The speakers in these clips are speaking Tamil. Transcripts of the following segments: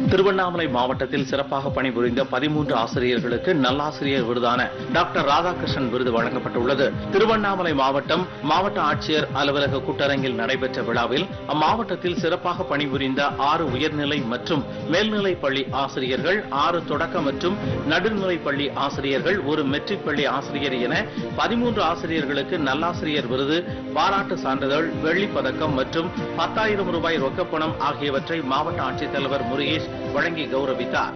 திருவண்ணாமலை மாவட்டத்தில் சிறப்பாக பணிபுரிந்த பதிமூன்று ஆசிரியர்களுக்கு நல்லாசிரியர் விருதான டாக்டர் ராதாகிருஷ்ணன் விருது வழங்கப்பட்டுள்ளது திருவண்ணாமலை மாவட்டம் மாவட்ட ஆட்சியர் அலுவலக கூட்டரங்கில் நடைபெற்ற விழாவில் அம்மாவட்டத்தில் சிறப்பாக பணிபுரிந்த ஆறு உயர்நிலை மற்றும் மேல்நிலை பள்ளி ஆசிரியர்கள் ஆறு தொடக்க மற்றும் நடுநிலை பள்ளி ஆசிரியர்கள் ஒரு மெட்ரிக் பள்ளி ஆசிரியர் என பதிமூன்று ஆசிரியர்களுக்கு நல்லாசிரியர் விருது பாராட்டு சான்றிதழ் வெள்ளிப் பதக்கம் மற்றும் பத்தாயிரம் ரூபாய் ரொக்கப்பணம் ஆகியவற்றை மாவட்ட ஆட்சித்தலைவர் முருகேஷ் வழங்கி கௌரவித்தார்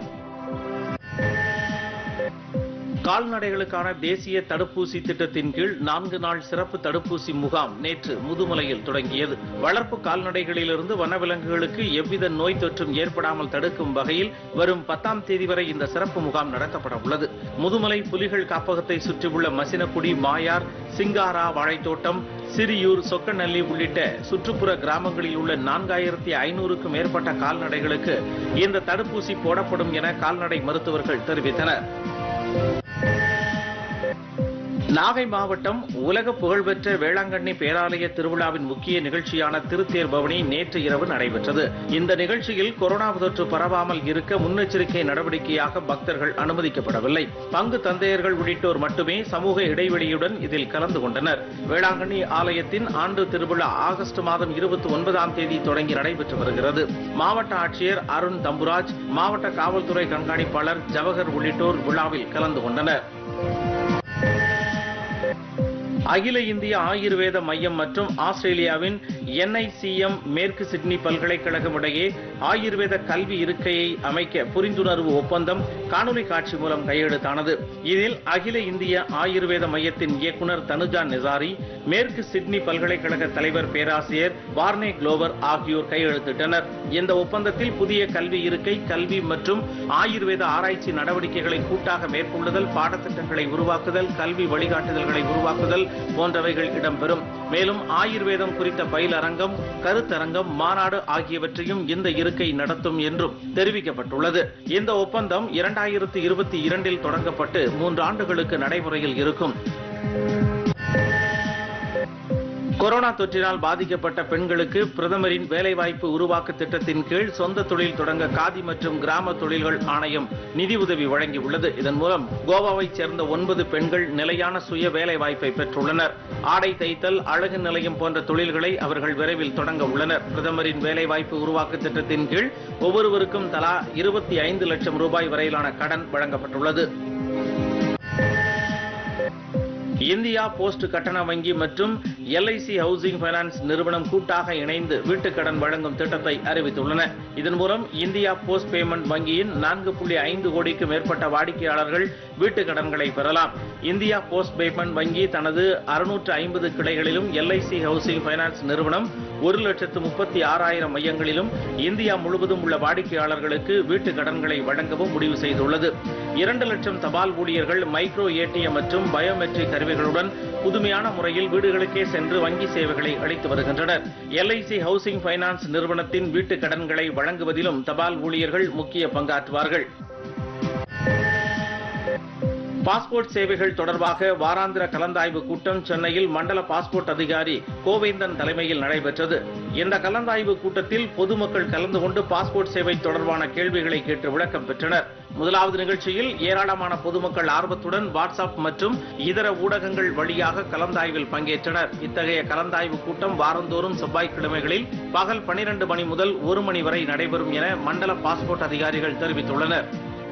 கால்நடைகளுக்கான தேசிய தடுப்பூசி திட்டத்தின் கீழ் நான்கு நாள் சிறப்பு தடுப்பூசி முகாம் நேற்று முதுமலையில் தொடங்கியது வளர்ப்பு கால்நடைகளிலிருந்து வனவிலங்குகளுக்கு எவ்வித நோய் தொற்றும் ஏற்படாமல் தடுக்கும் வகையில் வரும் பத்தாம் தேதி வரை இந்த சிறப்பு முகாம் நடத்தப்பட உள்ளது முதுமலை புலிகள் காப்பகத்தை சுற்றியுள்ள மசினக்குடி மாயார் சிங்காரா வாழைத்தோட்டம் சிறியூர் சொக்கநல்லி உள்ளிட்ட சுற்றுப்புற கிராமங்களில் உள்ள நான்காயிரத்தி ஐநூறுக்கும் மேற்பட்ட கால்நடைகளுக்கு இந்த தடுப்பூசி போடப்படும் என கால்நடை மருத்துவர்கள் தெரிவித்தனர் நாகை மாவட்டம் உலக புகழ்பெற்ற வேளாங்கண்ணி பேராலய திருவிழாவின் முக்கிய நிகழ்ச்சியான திருத்தேர் பவனி நேற்று இரவு நடைபெற்றது இந்த நிகழ்ச்சியில் கொரோனா தொற்று பரவாமல் இருக்க முன்னெச்சரிக்கை நடவடிக்கையாக பக்தர்கள் அனுமதிக்கப்படவில்லை பங்கு தந்தையர்கள் உள்ளிட்டோர் மட்டுமே சமூக இடைவெளியுடன் இதில் கலந்து கொண்டனர் வேளாங்கண்ணி ஆலயத்தின் ஆண்டு திருவிழா ஆகஸ்ட் மாதம் இருபத்தி ஒன்பதாம் தேதி தொடங்கி நடைபெற்று வருகிறது மாவட்ட ஆட்சியர் அருண் தம்புராஜ் மாவட்ட காவல்துறை கண்காணிப்பாளர் ஜவஹர் உள்ளிட்டோர் விழாவில் கலந்து கொண்டனர் அகில இந்திய ஆயுர்வேத மையம் மற்றும் ஆஸ்திரேலியாவின் என்ஐசிஎம் மேற்கு சிட்னி பல்கலைக்கழகம் இடையே ஆயுர்வேத கல்வி இருக்கையை அமைக்க புரிந்துணர்வு ஒப்பந்தம் காணொலி காட்சி மூலம் கையெழுத்தானது இதில் அகில இந்திய ஆயுர்வேத மையத்தின் இயக்குனர் தனுஜா நிசாரி மேற்கு சிட்னி பல்கலைக்கழக தலைவர் பேராசிரியர் வார்னே குளோவர் ஆகியோர் கையெழுத்திட்டனர் இந்த ஒப்பந்தத்தில் புதிய கல்வி இருக்கை கல்வி மற்றும் ஆயுர்வேத ஆராய்ச்சி நடவடிக்கைகளை கூட்டாக மேற்கொள்ளுதல் பாடத்திட்டங்களை உருவாக்குதல் கல்வி வழிகாட்டுதல்களை உருவாக்குதல் போன்றவைகள் இடம்பெறும் மேலும் ஆயுர்வேதம் குறித்த பயிலரங்கம் கருத்தரங்கம் மாநாடு ஆகியவற்றையும் இந்த இருக்கை நடத்தும் என்றும் தெரிவிக்கப்பட்டுள்ளது இந்த ஒப்பந்தம் இரண்டாயிரத்து இருபத்தி இரண்டில் தொடங்கப்பட்டு மூன்று ஆண்டுகளுக்கு நடைமுறையில் இருக்கும் கொரோனா தொற்றினால் பாதிக்கப்பட்ட பெண்களுக்கு பிரதமரின் வேலைவாய்ப்பு உருவாக்க திட்டத்தின் கீழ் சொந்த தொழில் தொடங்க காதி மற்றும் கிராம தொழில்கள் ஆணையம் நிதி உதவி வழங்கியுள்ளது இதன் மூலம் கோவாவைச் சேர்ந்த ஒன்பது பெண்கள் நிலையான சுய வேலைவாய்ப்பை பெற்றுள்ளனர் ஆடை தைத்தல் அழகு நிலையம் போன்ற தொழில்களை அவர்கள் விரைவில் தொடங்க உள்ளனர் பிரதமரின் வேலைவாய்ப்பு உருவாக்க திட்டத்தின் கீழ் ஒவ்வொருவருக்கும் தலா இருபத்தி ஐந்து லட்சம் ரூபாய் வரையிலான கடன் வழங்கப்பட்டுள்ளது இந்தியா போஸ்ட் கட்டண வங்கி மற்றும் எல்ஐசி ஹவுசிங் பைனான்ஸ் நிறுவனம் கூட்டாக இணைந்து வீட்டுக் கடன் வழங்கும் திட்டத்தை அறிவித்துள்ளன இதன் மூலம் இந்தியா போஸ்ட் பேமெண்ட் வங்கியின் நான்கு புள்ளி ஐந்து கோடிக்கு மேற்பட்ட வாடிக்கையாளர்கள் வீட்டுக் கடன்களை பெறலாம் இந்தியா போஸ்ட் பேமெண்ட் வங்கி தனது அறுநூற்று ஐம்பது கிளைகளிலும் எல்ஐசி ஹவுசிங் பைனான்ஸ் நிறுவனம் ஒரு லட்சத்து முப்பத்தி ஆறாயிரம் மையங்களிலும் இந்தியா முழுவதும் உள்ள வாடிக்கையாளர்களுக்கு வீட்டுக் கடன்களை வழங்கவும் முடிவு செய்துள்ளது இரண்டு லட்சம் தபால் ஊழியர்கள் மைக்ரோ ஏடிஎம் மற்றும் பயோமெட்ரிக் கருவிகளுடன் புதுமையான முறையில் வீடுகளுக்கே சென்று வங்கி சேவைகளை அளித்து வருகின்றனர் எல்ஐசி ஹவுசிங் பைனான்ஸ் நிறுவனத்தின் வீட்டுக் கடன்களை வழங்குவதிலும் தபால் ஊழியர்கள் முக்கிய பங்காற்றுவார்கள் பாஸ்போர்ட் சேவைகள் தொடர்பாக வாராந்திர கலந்தாய்வு கூட்டம் சென்னையில் மண்டல பாஸ்போர்ட் அதிகாரி கோவேந்தன் தலைமையில் நடைபெற்றது இந்த கலந்தாய்வு கூட்டத்தில் பொதுமக்கள் கலந்து கொண்டு பாஸ்போர்ட் சேவை தொடர்பான கேள்விகளை கேட்டு விளக்கம் பெற்றனர் முதலாவது நிகழ்ச்சியில் ஏராளமான பொதுமக்கள் ஆர்வத்துடன் வாட்ஸ்அப் மற்றும் இதர ஊடகங்கள் வழியாக கலந்தாய்வில் பங்கேற்றனர் இத்தகைய கலந்தாய்வு கூட்டம் வாரந்தோறும் செவ்வாய்க்கிழமைகளில் பகல் பனிரெண்டு மணி முதல் ஒரு மணி வரை நடைபெறும் என மண்டல பாஸ்போர்ட் அதிகாரிகள் தெரிவித்துள்ளனர்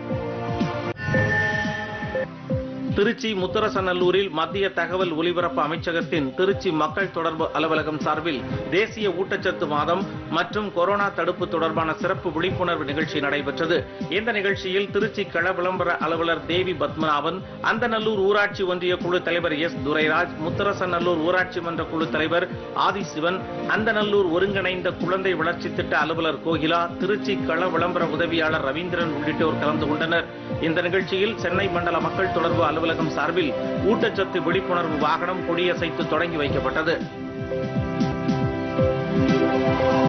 திருச்சி முத்தரசநல்லூரில் மத்திய தகவல் ஒலிபரப்பு அமைச்சகத்தின் திருச்சி மக்கள் தொடர்பு அலுவலகம் சார்பில் தேசிய ஊட்டச்சத்து மாதம் மற்றும் கொரோனா தடுப்பு தொடர்பான சிறப்பு விழிப்புணர்வு நிகழ்ச்சி நடைபெற்றது இந்த நிகழ்ச்சியில் திருச்சி கள விளம்பர அலுவலர் தேவி பத்மநாபன் அந்தநல்லூர் ஊராட்சி ஒன்றிய குழு தலைவர் எஸ் துரைராஜ் முத்தரசநல்லூர் ஊராட்சி மன்ற குழு தலைவர் ஆதிசிவன் அந்தநல்லூர் ஒருங்கிணைந்த குழந்தை வளர்ச்சி திட்ட அலுவலர் கோகிலா திருச்சி கள விளம்பர உதவியாளர் ரவீந்திரன் உள்ளிட்டோர் கலந்து கொண்டனர் இந்த நிகழ்ச்சியில் சென்னை மண்டல மக்கள் தொடர்பு அலுவலகம் சார்பில் ஊட்டச்சத்து விழிப்புணர்வு வாகனம் கொடியசைத்து தொடங்கி வைக்கப்பட்டது